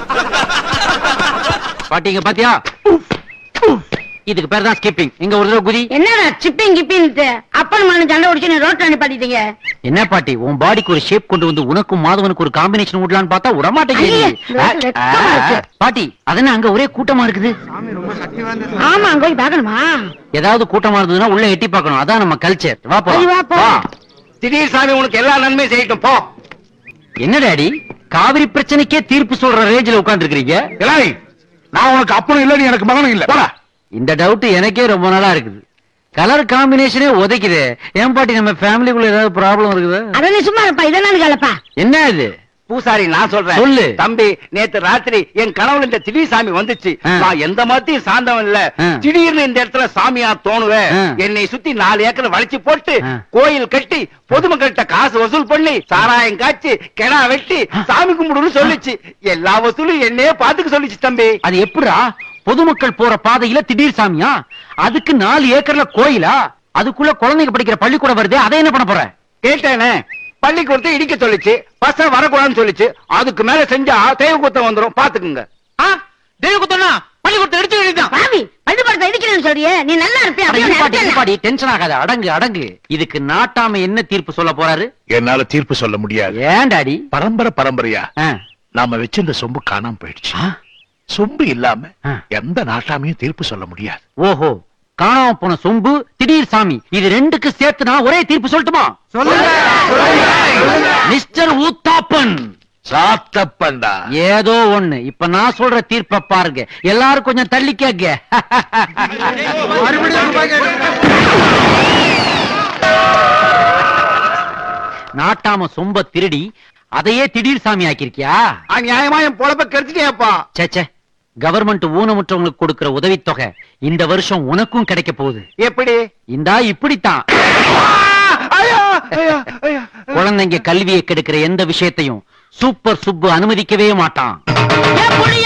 பாட்டிங்க பாத்தியா இதுக்கு பேர் தான் ஸ்கிப்பிங் இங்க ஒரு தடவை குதி என்னடா சிப்பிங் கிப்பின்ட்டு அப்பன் மகன் சண்டை உடிச்சு நீ ரோட்ல நிப்பாட்டிட்டீங்க என்ன பாட்டி உன் பாடிக்கு ஒரு ஷேப் கொண்டு வந்து உனக்கும் மாதவனுக்கு ஒரு காம்பினேஷன் விடலான்னு பார்த்தா ஐயே, விடமாட்டேங்குது வெக்கமா இருக்கு. பாட்டி அதென்ன அங்க ஒரே கூட்டமா இருக்குது ஆமா அங்க போய் பாக்கணுமா ஏதாவது கூட்டமா இருந்ததுன்னா உள்ள எட்டி பார்க்கணும் அதான் நம்ம கல்ச்சர் வா சரி, வா, போ போ. திடீர் சாமி உனக்கு எல்லா நன்மையும் செய்யட்டும் போ என்ன டாடி காவிரி பிரச்சனைக்கே தீர்ப்பு சொல்ற ரேஞ்சில உட்கார்ந்து இருக்கீங்க இலாய் நான் உனக்கு அப்பனும் இல்ல நீ எனக்கு மகனும் இல்ல போடா இந்த டவுட் எனக்கே ரொம்ப நாளா இருக்குது கலர் காம்பினேஷனே உதைக்குது ஏன் பாட்டி நம்ம ஃபேமிலிக்குள்ள ஏதாவது ப்ராப்ளம் இருக்குது அத நீ சும்மா இருப்பா இதெல்லாம் கேளப்பா என்ன இது பூசாரி நான் சொல்றேன் சொல்லு. தம்பி நேத்து ராத்திரி என் கனவுல இந்த திடீர் சாமி வந்துச்சு ஆ. நான் எந்த மதத்தையும் சார்ந்தவன் இல்ல ஆ. திடீர்னு இந்த இடத்துல சாமியா தோணுவேன் ஆ. என்னை சுத்தி நாலு ஏக்கர் வளைச்சு போட்டு ஆ. கோயில் கட்டி பொதுமக்கள்கிட்ட காசு வசூல் பண்ணி சாராயம் காய்ச்சி கிணா வெட்டி சாமி கும்பிடுன்னு சொல்லுச்சு எல்லா வசூலும் என்னையே பாத்துக்க சொல்லுச்சு தம்பி அது எப்படிடா பொதுமக்கள் போற பாதையில திடீர் சாமியா அதுக்கு நாலு ஏக்கர்ல கோயிலா அதுக்குள்ள குழந்தைங்க படிக்கிற பள்ளிக்கூடம் வருதே அதை என்ன பண்ண போற கேட்டேனே பள்ளிக்கூடத்தை இடிக்க சொல்லுச்சு பசங்க வரக்கூடாதுன்னு சொல்லுச்சு அதுக்கு மேல செஞ்சா தெய்வ குத்தம் வந்துரும் பாத்துக்குங்க தெய்வகுத்தனா பள்ளிக்கூடத்தை எடுத்து வேண்டியதுதான் பாவி பள்ளிக்கூடத்தை இடிக்கிறேன்னு சொல்றியே நீ நல்லா இருப்பியா அப்படியே நடத்தல. பாடி டென்ஷன் ஆகாத அடங்கு அடங்கு இதுக்கு நாட்டாம என்ன தீர்ப்பு சொல்ல போறாரு என்னால தீர்ப்பு சொல்ல முடியாது ஏன் டாடி பரம்பரை பரம்பரையா ஆ. நாம வச்சிருந்த சொம்பு காணாம போயிடுச்சு ஆ? சொம்பு இல்லாம ஆ. எந்த நாட்டாமையும் தீர்ப்பு சொல்ல முடியாது ஓஹோ காணாம போன சொம்பு திடீர் சாமி இது ரெண்டுக்கு சேர்த்து நான் ஒரே தீர்ப்பு சொல்லட்டுமா மிஸ்டர் ஊத்தாப்பன் சாத்தப்பண்டா ஏதோ ஒண்ணு இப்ப நான் சொல்ற தீர்ப்ப பாருங்க எல்லாரும் கொஞ்சம் தள்ளி கேக்க நாட்டாம சொம்ப திருடி அதையே திடீர் சாமி ஆக்கிருக்கியா நியாயமா என் பொழப்ப கெடுத்துட்டேப்பா சேச்சே கவர்மெண்ட் ஊனமுற்றவங்களுக்கு கொடுக்கிற உதவித்தொகை இந்த வருஷம் உனக்கும் கிடைக்க போகுது எப்படி இந்தா இப்படித்தான் ஐயா, ஐயா, ஐயா. குழந்தைங்க கல்வியை கெடுக்கிற எந்த விஷயத்தையும் சூப்பர் சுப்பு அனுமதிக்கவே மாட்டான் ஏன் புளிய